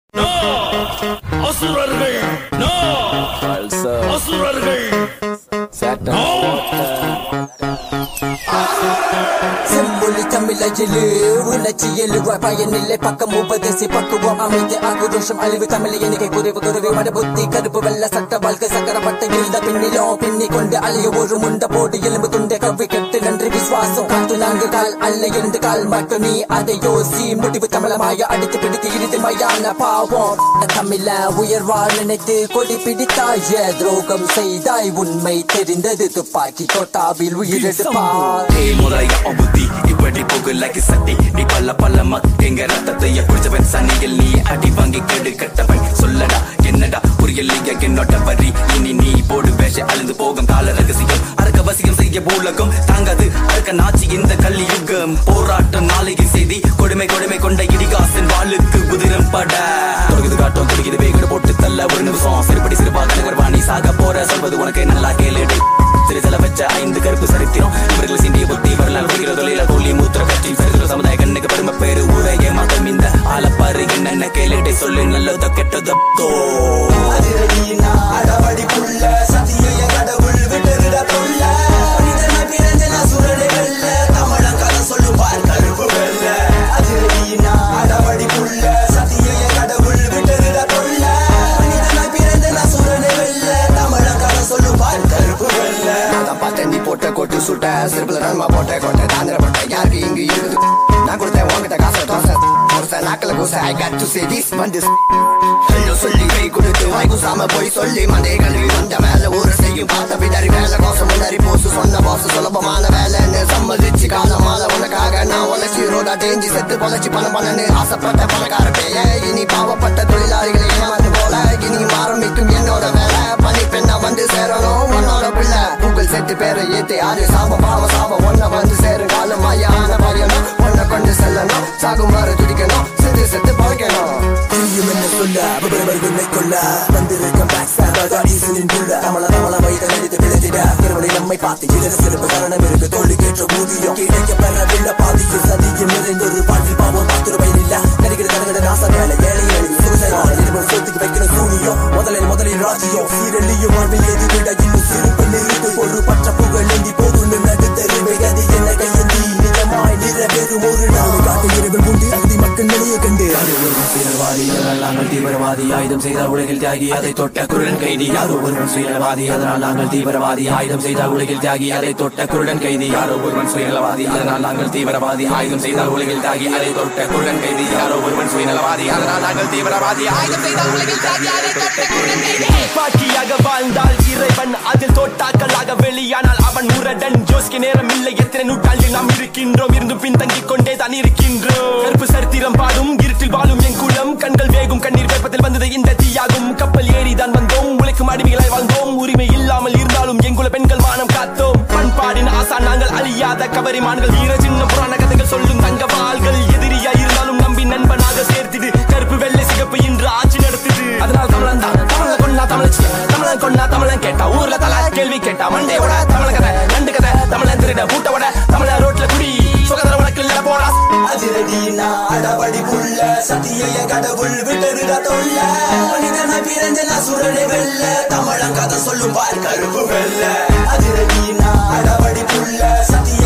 அசுரர்கள் நோ அசுரர்கள் நோ செம்மொழி தமிழகிலு உணர்ச்சி எழுவாய் பயனில்லை பக்கம் உபதேசி பக்குவம் அமைதி ஆகுரோஷம் அழிவு தமிழ் எண்ணிக்கை குறைவு குறைவு மட புத்தி கருப்பு வெள்ள சட்ட வாழ்க்கை சக்கரப்பட்ட இருந்த பின்னிலோ பின்னி கொண்டு அழிய ஒரு முண்ட போடு எலும்பு துண்டை கவ்வி கெட்டு நன்றி விசுவாசம் காத்து நான்கு கால் அல்ல இரண்டு கால் மட்டும் நீ அதை யோசி முடிவு தமிழமாய அடித்து பிடித்து இறுதி மையான பாவம் தமிழ உயர்வாள் நினைத்து கொடி பிடித்தாய துரோகம் செய்தாய் உண்மை தெரிந்தது துப்பாக்கி தோட்டாவில் உயிரெடுப்பார் ஏய் முதலைய புத்தி இப்படி போகு லக்கி சட்டி நீ பல்ல பல்லமா எங்க ரத்தத்தைய குடிச்சவன் சனியில் நீ அடி வாங்கி கெடு கட்டவன் சொல்லடா என்னடா புரியலைய என்னோட வரி இனி நீ போடு வேஷ அழிந்து போகும் கால ரகசியம் அறக்க வசியம் செய்ய பூலகம் தாங்காது அறக்க நாச்சி இந்த கள்ளி யுகம் போராட்டம் நாளைக்கு செய்தி கொடுமை கொடுமை கொண்ட இடிகாசன் வாளுக்கு குதிரம் பட தொடங்குது காட்டம் துடிக்குது வேகடு போட்டு தள்ள ஒரு நிமிஷம் சிறுபடி சிறுபா கணவர் வாணி சாக போற சொல்வது உனக்கு நல்லா கேளுடு சிறுசல வச்ச ஐந்து கருப்பு சரித்திரம் இவர்கள் சிண்டிய புத்தி வரலாறு புரிகிற தொழில கோழி மூத்திர கட்சி சரித்திர சமுதாய கண்ணுக்கு பெருமை பேரு ஊரைய மதம் இந்த ஆலப்பாரு என்னென்ன கேளுடை சொல்லு நல்லதோ கெட்டதோ நான் பார்த்தேன் நீ போட்ட கொட்டு சுட்ட சிறுப்புல நன்மா போட்ட கொட்ட தாந்திர போட்ட யாருக்கு இங்கு இருக்குது நான் கொடுத்தேன் உங்ககிட்ட காசை தோசை ஒரு நாக்கில் கூசை I got to say this வந்து ஹலோ சொல்லி கை கொடுத்து வாய் குசாம போய் சொல்லி மண்டே கழுவி வந்த மேல ஊரை செய்யும் பார்த்த பின்னாடி வேலை கோசம் முன்னாடி போசு சொன்ன போசு சுலபமான வேலைன்னு சம்மதிச்சு காலமால உனக்காக நான் உழைச்சி ரோடா தேஞ்சி செத்து பொழைச்சி பணம் பண்ணனு ஆசைப்பட்ட பணக்கார பேய இனி பாவப்பட்ட தொழிலாளிகளை ஏமாந்து போல இனி ஆரம்பிக்கும் என்னோட வேலை பனி பெண்ணா வந்து சேரணும் உன்னோட பிள்ளை கூகுள் செட்டு பேரை ஏத்தி ஆறு சாப பாவ சாப ஒன்ன வந்து சேரும் காலம் ஐயான பயணம் ஒன்ன கொண்டு செல்லணும் சாகும் வர துடிக்கணும் செத்து செத்து பழைக்கணும் தெரியும் என்ன சொல்ல விபரவர் உன்னை கொல்ல வந்திருக்கும் பேக் சாக ஈசனின் புள்ள தமிழ தமிழ வயதை நடித்து விழுதிட திருவள்ளி நம்மை பார்த்து இதர சிறப்பு காரணம் இருக்கு தோல்வி கேட்ட ஊதியம் கிடைக்க பெறவில்லை பாதியும் சதியும் நிறைந்தொரு பாட்டில் பாவம் பத்து ரூபாய் இல்ல நடிக்கிற தனகட நாச வேலை ஏழை எழுதி சூசையான நிருபம் சொத்துக்கு வைக்கிற சூனியம் முதலில் முதலில் ராஜ்யம் சீரழியும் வாழ்வில் எது விட இன்னும் சிறப்பு நிறுத்து ஒரு பற்ற புகழ் ஏந்தி போகும் நடுத்தருவை அது என்ன கையேந்தி நிஜமாய் நிறைவேறும் ஒரு நாள் காட்டு இரவில் உண்டு அகதி மக்கள் நிலையை கண்டு தீவிரவாதி அதனால் நாங்கள் தீவிரவாதி ஆயுதம் செய்தால் உலகில் தியாகி அதை தொட்ட குருடன் கைதி யாரோ ஒருவன் சுயநலவாதி அதனால் நாங்கள் தீவிரவாதி ஆயுதம் செய்தால் உலகில் தியாகி அதை தொட்ட குருடன் கைதி யாரோ ஒருவன் சுயநலவாதி அதனால் நாங்கள் தீவிரவாதி ஆயுதம் செய்தால் உலகில் தியாகி அதை தொட்ட குருடன் கைதி யாரோ ஒருவன் சுயநலவாதி அதனால் நாங்கள் தீவிரவாதி ஆயுதம் செய்தால் உலகில் தியாகி அதை தொட்ட குருடன் கைதி பாக்கியாக வாழ்ந்தால் இறைவன் அதில் தோட்டாக்களாக வெளியானால் அவன் முரடன் ஜோஸ்கி நேரம் இல்லை எத்தனை நூற்றாண்டில் நாம் இருக்கின்றோம் இருந்து பின்தங்கிக் கொண்டே தான் இருக்கின்றோம் கருப்பு சரித்திரம் பாடும் இருட்டில் வாழும் என் குலம் கண்கள் வேகும் கண்ணீர் வேப்பத்தில் வந்தது இந்த தீயாகும் கப்பல் ஏறி தான் வந்தோம் உழைக்கும் அடிமைகளாய் வாழ்ந்தோம் உரிமை இல்லாமல் இருந்தாலும் எங்குல பெண்கள் மானம் காத்தோம் பண்பாடின் ஆசா நாங்கள் அழியாத கவரிமான்கள் வீர சின்ன புராண கதைகள் சொல்லும் தங்க வாள்கள் எதிரியா இருந்தாலும் நம்பி நண்பனாக சேர்த்திடு கருப்பு வெள்ளை சிகப்பு இன்று ஆட்சி நடத்துது அதனால் தமிழன் தான் தமிழன் கொண்டா தமிழச்சி தமிழன் கொண்டா தமிழன் கேட்டா ஊர்ல தல கேள்வி கேட்டா மண்டையோட தமிழன் கதை நண்டு கதை தமிழன் திருட பூட்டோட தமிழன் ரோட்ல குடி சுகதர உனக்கு இல்ல போடா அதிரடினா அடபடி புள்ள சத்திய கடவுள் விட்டருட தொல்ல மனிதன பிறந்த சுரனை வெல்ல தமிழன் கதை சொல்லும் பார் கருப்பு வெல்ல அதிரடினா அடபடி புள்ள சத்திய